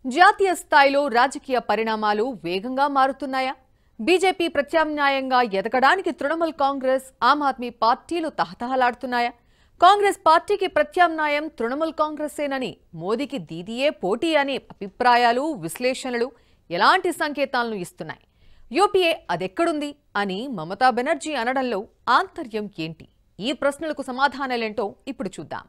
జాతీయ స్థాయిలో రాజకీయ పరిణామాలు వేగంగా మారుతున్నాయా బీజేపీ ప్రత్యామ్నాయంగా ఎదగడానికి తృణమూల్ కాంగ్రెస్ ఆమ్ ఆద్మీ పార్టీలు తహతహలాడుతున్నాయా కాంగ్రెస్ పార్టీకి ప్రత్యామ్నాయం తృణమూల్ కాంగ్రెసేనని మోదీకి దీదీయే పోటీ అనే అభిప్రాయాలు విశ్లేషణలు ఎలాంటి సంకేతాలను ఇస్తున్నాయి యూపీఏ అదెక్కడుంది అని మమతా బెనర్జీ అనడంలో ఆంతర్యం ఏంటి ఈ ప్రశ్నలకు సమాధానాలేంటో ఇప్పుడు చూద్దాం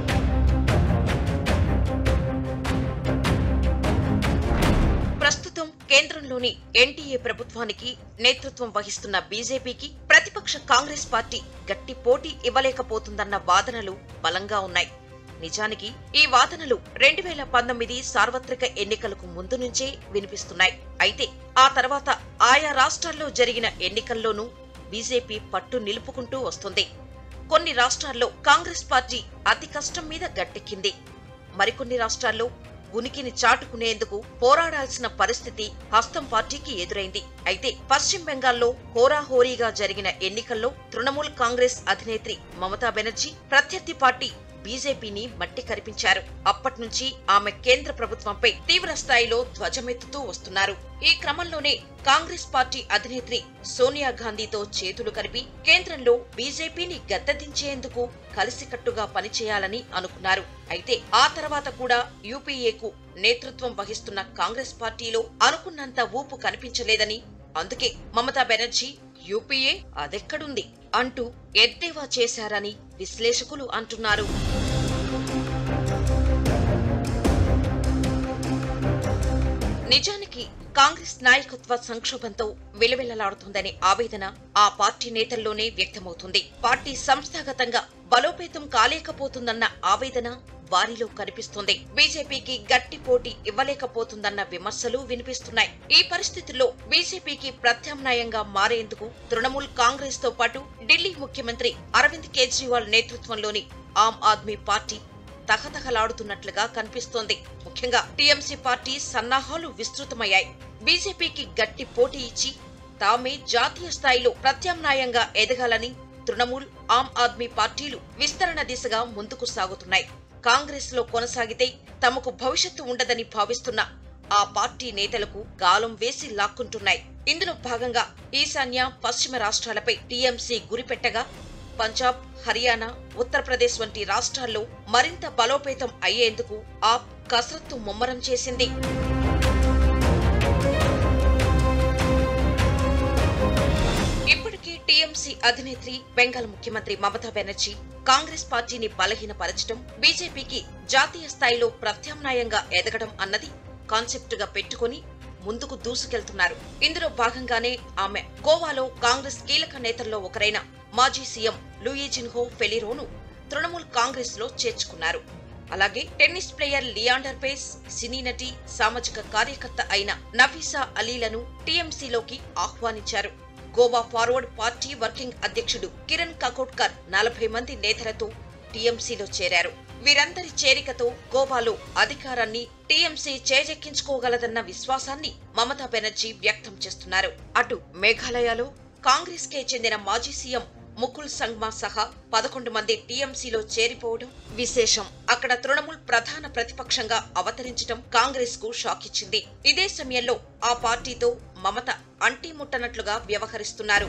ప్రస్తుతం కేంద్రంలోని ఎన్డీఏ ప్రభుత్వానికి నేతృత్వం వహిస్తున్న బీజేపీకి ప్రతిపక్ష కాంగ్రెస్ పార్టీ గట్టి పోటీ ఇవ్వలేకపోతుందన్న వాదనలు బలంగా ఉన్నాయి నిజానికి ఈ వాదనలు రెండు వేల పంతొమ్మిది సార్వత్రిక ఎన్నికలకు ముందు నుంచే వినిపిస్తున్నాయి అయితే ఆ తర్వాత ఆయా రాష్ట్రాల్లో జరిగిన ఎన్నికల్లోనూ బీజేపీ పట్టు నిలుపుకుంటూ వస్తుంది కొన్ని రాష్ట్రాల్లో కాంగ్రెస్ పార్టీ అతి కష్టం మీద గట్టెక్కింది మరికొన్ని రాష్ట్రాల్లో ఉనికిని చాటుకునేందుకు పోరాడాల్సిన పరిస్థితి హస్తం పార్టీకి ఎదురైంది అయితే పశ్చిమ బెంగాల్లో హోరాహోరీగా జరిగిన ఎన్నికల్లో తృణమూల్ కాంగ్రెస్ అధినేత్రి మమతా బెనర్జీ ప్రత్యర్థి పార్టీ బీజేపీని మట్టి కరిపించారు అప్పట్నుంచి ఆమె కేంద్ర ప్రభుత్వంపై తీవ్ర స్థాయిలో ధ్వజమెత్తుతూ వస్తున్నారు ఈ క్రమంలోనే కాంగ్రెస్ పార్టీ అధినేత్రి సోనియా గాంధీతో చేతులు కలిపి కేంద్రంలో బీజేపీని గద్దెదించేందుకు కలిసికట్టుగా పనిచేయాలని అనుకున్నారు అయితే ఆ తర్వాత కూడా యూపీఏకు నేతృత్వం వహిస్తున్న కాంగ్రెస్ పార్టీలో అనుకున్నంత ఊపు కనిపించలేదని అందుకే మమతా బెనర్జీ యూపీఏ అదెక్కడుంది అంటూ ఎద్దేవా చేశారని విశ్లేషకులు అంటున్నారు నిజానికి కాంగ్రెస్ నాయకత్వ సంక్షోభంతో విలవిలలాడుతుందనే ఆవేదన ఆ పార్టీ నేతల్లోనే వ్యక్తమవుతుంది పార్టీ సంస్థాగతంగా బలోపేతం కాలేకపోతుందన్న ఆవేదన వారిలో కనిపిస్తుంది బీజేపీకి గట్టి పోటీ ఇవ్వలేకపోతుందన్న విమర్శలు వినిపిస్తున్నాయి ఈ పరిస్థితుల్లో బీజేపీకి ప్రత్యామ్నాయంగా మారేందుకు తృణమూల్ కాంగ్రెస్ తో పాటు ఢిల్లీ ముఖ్యమంత్రి అరవింద్ కేజ్రీవాల్ నేతృత్వంలోని ఆమ్ ఆద్మీ పార్టీ తహతహలాడుతున్నట్లుగా కనిపిస్తోంది ముఖ్యంగా టీఎంసీ పార్టీ సన్నాహాలు విస్తృతమయ్యాయి బీజేపీకి గట్టి పోటీ ఇచ్చి తామే జాతీయ స్థాయిలో ప్రత్యామ్నాయంగా ఎదగాలని తృణమూల్ ఆమ్ ఆద్మీ పార్టీలు విస్తరణ దిశగా ముందుకు సాగుతున్నాయి కాంగ్రెస్ లో కొనసాగితే తమకు భవిష్యత్తు ఉండదని భావిస్తున్న ఆ పార్టీ నేతలకు గాలం వేసి లాక్కుంటున్నాయి ఇందులో భాగంగా ఈశాన్య పశ్చిమ రాష్ట్రాలపై టీఎంసీ గురిపెట్టగా పంజాబ్ హర్యానా ఉత్తరప్రదేశ్ వంటి రాష్ట్రాల్లో మరింత బలోపేతం అయ్యేందుకు ఆప్ కసరత్తు ముమ్మరం చేసింది ఇప్పటికీ టీఎంసీ అధినేత్రి బెంగాల్ ముఖ్యమంత్రి మమతా బెనర్జీ కాంగ్రెస్ పార్టీని బలహీనపరచడం బీజేపీకి జాతీయ స్థాయిలో ప్రత్యామ్నాయంగా ఎదగడం అన్నది కాన్సెప్ట్ గా పెట్టుకుని ముందుకు దూసుకెళ్తున్నారు ఇందులో భాగంగానే ఆమె గోవాలో కాంగ్రెస్ కీలక నేతల్లో ఒకరైన మాజీ సీఎం లూయిజిన్హో ఫెలిరోను తృణమూల్ కాంగ్రెస్ లో చేర్చుకున్నారు అలాగే టెన్నిస్ ప్లేయర్ లియాండర్ పేస్ సినీ నటి సామాజిక కార్యకర్త అయిన నఫీసా అలీలను టీఎంసీలోకి ఆహ్వానించారు గోవా ఫార్వర్డ్ పార్టీ వర్కింగ్ అధ్యక్షుడు కిరణ్ కకోట్కర్ నలభై మంది నేతలతో టీఎంసీలో చేరారు వీరందరి చేరికతో గోవాలో అధికారాన్ని టీఎంసీ చేజెక్కించుకోగలదన్న విశ్వాసాన్ని మమతా బెనర్జీ వ్యక్తం చేస్తున్నారు అటు మేఘాలయలో కాంగ్రెస్ కే చెందిన మాజీ సీఎం ముకుల్ సంగ్మా సహా పదకొండు మంది టీఎంసీలో చేరిపోవడం విశేషం అక్కడ తృణమూల్ ప్రధాన ప్రతిపక్షంగా అవతరించడం కాంగ్రెస్ కు షాక్ ఇచ్చింది ఇదే సమయంలో ఆ పార్టీతో మమత అంటీ ముట్టనట్లుగా వ్యవహరిస్తున్నారు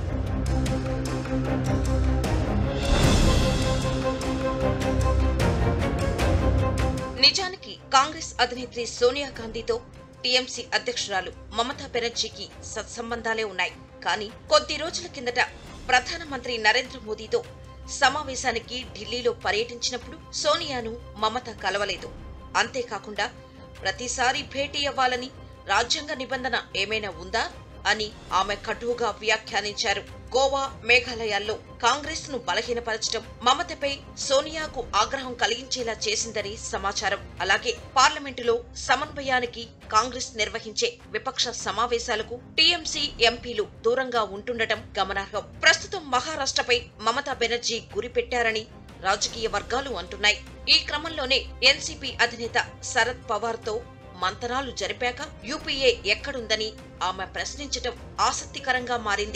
నిజానికి కాంగ్రెస్ అధినేత్రి సోనియా గాంధీతో టీఎంసీ అధ్యక్షురాలు మమతా బెనర్జీకి సత్సంబంధాలే ఉన్నాయి కానీ కొద్ది రోజుల కిందట ప్రధానమంత్రి నరేంద్ర మోదీతో సమావేశానికి ఢిల్లీలో పర్యటించినప్పుడు సోనియాను మమత కలవలేదు అంతేకాకుండా ప్రతిసారి భేటీ అవ్వాలని రాజ్యాంగ నిబంధన ఏమైనా ఉందా అని ఆమె కటువుగా వ్యాఖ్యానించారు గోవా మేఘాలయాల్లో కాంగ్రెస్ ను బలహీనపరచడం మమతపై సోనియాకు ఆగ్రహం కలిగించేలా చేసిందని సమాచారం అలాగే పార్లమెంటులో సమన్వయానికి కాంగ్రెస్ నిర్వహించే విపక్ష సమావేశాలకు టీఎంసీ ఎంపీలు దూరంగా ఉంటుండటం గమనార్హం ప్రస్తుతం మహారాష్ట్రపై మమతా బెనర్జీ గురిపెట్టారని రాజకీయ వర్గాలు అంటున్నాయి ఈ క్రమంలోనే ఎన్సీపీ అధినేత శరద్ పవార్ తో మంతనాలు జరిపాక యూపీఏ ఎక్కడుందని ఆమె ప్రశ్నించటం ఆసక్తికరంగా మారింది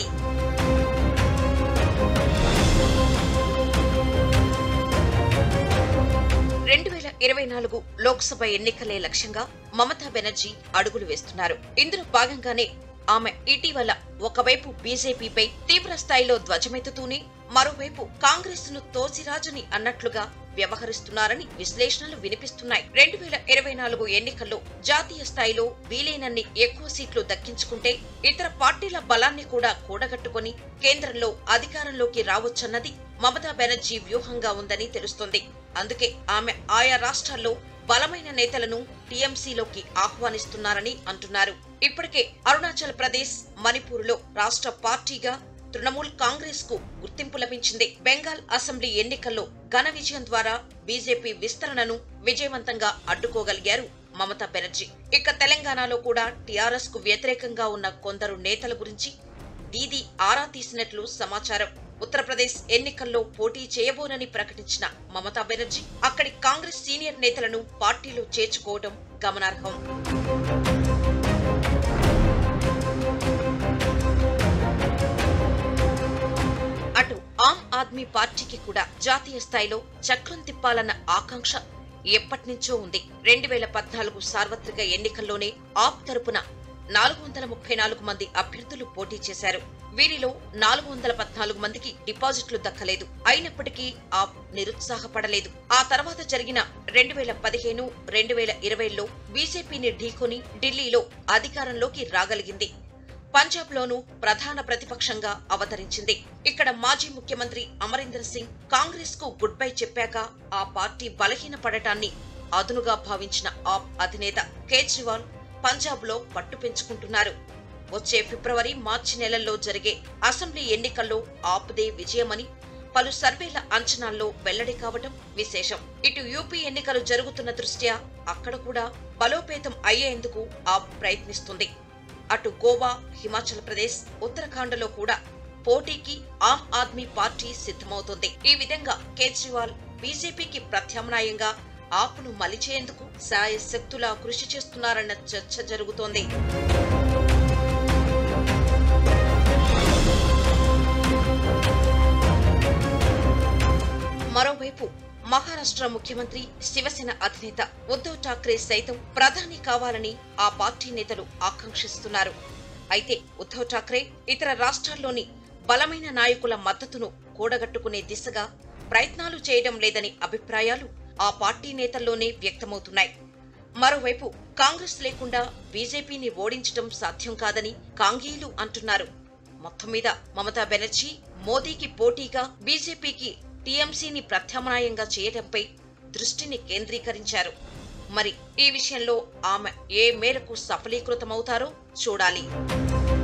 రెండు వేల ఇరవై నాలుగు లోక్సభ ఎన్నికలే లక్ష్యంగా మమతా బెనర్జీ అడుగులు వేస్తున్నారు ఇందులో భాగంగానే ఆమె ఇటీవల ఒకవైపు బీజేపీపై తీవ్ర స్థాయిలో ధ్వజమెత్తుతూనే మరోవైపు కాంగ్రెస్ ను తోసిరాజని అన్నట్లుగా వ్యవహరిస్తున్నారని విశ్లేషణలు వినిపిస్తున్నాయి రెండు వేల ఇరవై నాలుగు ఎన్నికల్లో జాతీయ స్థాయిలో వీలైనన్ని ఎక్కువ సీట్లు దక్కించుకుంటే ఇతర పార్టీల బలాన్ని కూడా కూడగట్టుకుని కేంద్రంలో అధికారంలోకి రావచ్చన్నది మమతా బెనర్జీ వ్యూహంగా ఉందని తెలుస్తోంది అందుకే ఆమె ఆయా రాష్ట్రాల్లో బలమైన నేతలను టీఎంసీలోకి ఆహ్వానిస్తున్నారని అంటున్నారు ఇప్పటికే అరుణాచల్ ప్రదేశ్ మణిపూర్లో రాష్ట్ర పార్టీగా తృణమూల్ కాంగ్రెస్ కు గుర్తింపు లభించింది బెంగాల్ అసెంబ్లీ ఎన్నికల్లో ఘన విజయం ద్వారా బీజేపీ విస్తరణను విజయవంతంగా అడ్డుకోగలిగారు మమతా బెనర్జీ ఇక తెలంగాణలో కూడా టీఆర్ఎస్ కు వ్యతిరేకంగా ఉన్న కొందరు నేతల గురించి దీది ఆరా తీసినట్లు సమాచారం ఉత్తరప్రదేశ్ ఎన్నికల్లో పోటీ చేయబోనని ప్రకటించిన మమతా బెనర్జీ అక్కడి కాంగ్రెస్ సీనియర్ నేతలను పార్టీలో చేర్చుకోవడం గమనార్హం అటు ఆమ్ ఆద్మీ పార్టీకి కూడా జాతీయ స్థాయిలో చక్రం తిప్పాలన్న ఆకాంక్ష ఎప్పటినుంచో ఉంది రెండు వేల పద్నాలుగు సార్వత్రిక ఎన్నికల్లోనే ఆప్ తరపున నాలుగు వందల ముప్పై నాలుగు మంది అభ్యర్థులు పోటీ చేశారు వీరిలో నాలుగు వందల పద్నాలుగు మందికి డిపాజిట్లు దక్కలేదు అయినప్పటికీ ఆప్ నిరుత్సాహపడలేదు ఆ తర్వాత జరిగిన రెండు వేల పదిహేను రెండు వేల ఇరవైలో బీజేపీని ఢీకొని ఢిల్లీలో అధికారంలోకి రాగలిగింది పంజాబ్ లోనూ ప్రధాన ప్రతిపక్షంగా అవతరించింది ఇక్కడ మాజీ ముఖ్యమంత్రి అమరీందర్ సింగ్ కాంగ్రెస్ కు గుడ్ బై చెప్పాక ఆ పార్టీ బలహీనపడటాన్ని అదునుగా భావించిన ఆప్ అధినేత కేజ్రీవాల్ పంజాబ్ లో పట్టు పెంచుకుంటున్నారు వచ్చే ఫిబ్రవరి మార్చి నెలల్లో జరిగే అసెంబ్లీ ఎన్నికల్లో ఆప్దే విజయమని పలు సర్వేల అంచనాల్లో వెల్లడి కావటం విశేషం ఇటు యూపీ ఎన్నికలు జరుగుతున్న దృష్ట్యా అక్కడ కూడా బలోపేతం అయ్యేందుకు ఆప్ ప్రయత్నిస్తుంది అటు గోవా హిమాచల్ ప్రదేశ్ ఉత్తరాఖండ్లో కూడా పోటీకి ఆమ్ ఆద్మీ పార్టీ సిద్ధమవుతోంది ఈ విధంగా కేజ్రీవాల్ బీజేపీకి ప్రత్యామ్నాయంగా ఆపును మలిచేందుకు శాయశక్తులా కృషి చేస్తున్నారన్న చర్చ జరుగుతోంది మరోవైపు మహారాష్ట్ర ముఖ్యమంత్రి శివసేన అధినేత ఉద్దవ్ ఠాక్రే సైతం ప్రధాని కావాలని ఆ పార్టీ నేతలు ఆకాంక్షిస్తున్నారు అయితే ఉద్దవ్ ఠాక్రే ఇతర రాష్ట్రాల్లోని బలమైన నాయకుల మద్దతును కూడగట్టుకునే దిశగా ప్రయత్నాలు చేయడం లేదని అభిప్రాయాలు ఆ పార్టీ నేతల్లోనే వ్యక్తమవుతున్నాయి మరోవైపు కాంగ్రెస్ లేకుండా బీజేపీని ఓడించడం సాధ్యం కాదని కాంగీలు అంటున్నారు మొత్తం మీద మమతా బెనర్జీ మోదీకి పోటీగా బీజేపీకి టీఎంసీని ప్రత్యామ్నాయంగా చేయడంపై దృష్టిని కేంద్రీకరించారు మరి ఈ విషయంలో ఆమె ఏ మేరకు సఫలీకృతమవుతారో చూడాలి